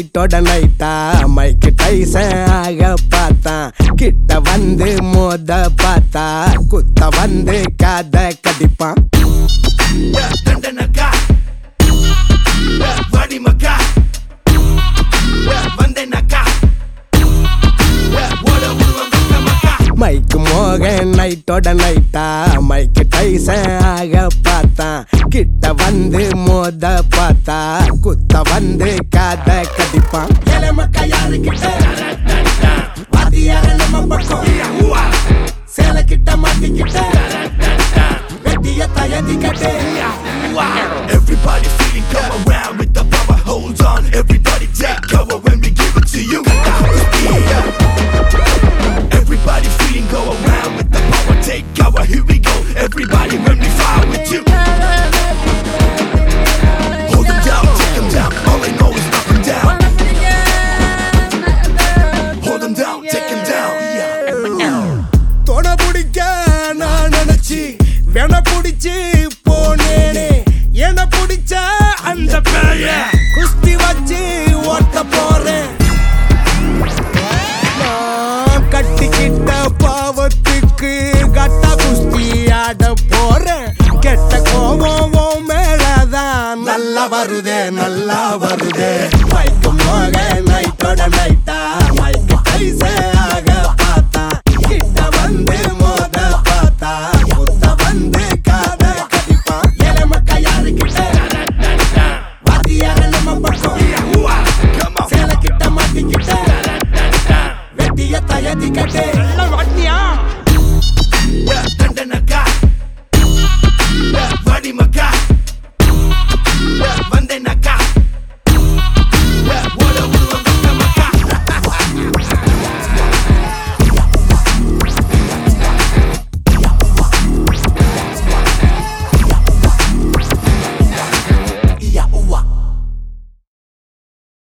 நைட்டோட நைட்டா மைக்கு டைசன் ஆக பார்த்தான் கிட்ட வந்து மோத பார்த்தா குத்த வந்து காத கடிப்பான் தண்டனக்கா வடிமக்கா வந்தேனக்கா ஓட உருவம் மக்கா மைக்கு மோகன் நைட்டோட நைட்டா மைக்கு டைசன் ஆக பார்த்தான் கிட்ட வந்து மோத பார்த்தா குத்த வந்து காத கடிப்பான் ஏழை மக்கா யாருக்கிட்ட வாத்தியார நம்ம பக்கம் சேலை கிட்ட மாட்டிக்கிட்ட வெட்டிய தயதி கட்டு Everybody feeling come around with the power hold on Everybody take cover when we give it to you Everybody feeling go around with the power take cover Here we go Everybody when we fire with you Hold them down, take them down All they know is knock them down Hold them down, take them down yeah. தொட பிடிக்க நான் நினைச்சு வென பிடிச்சு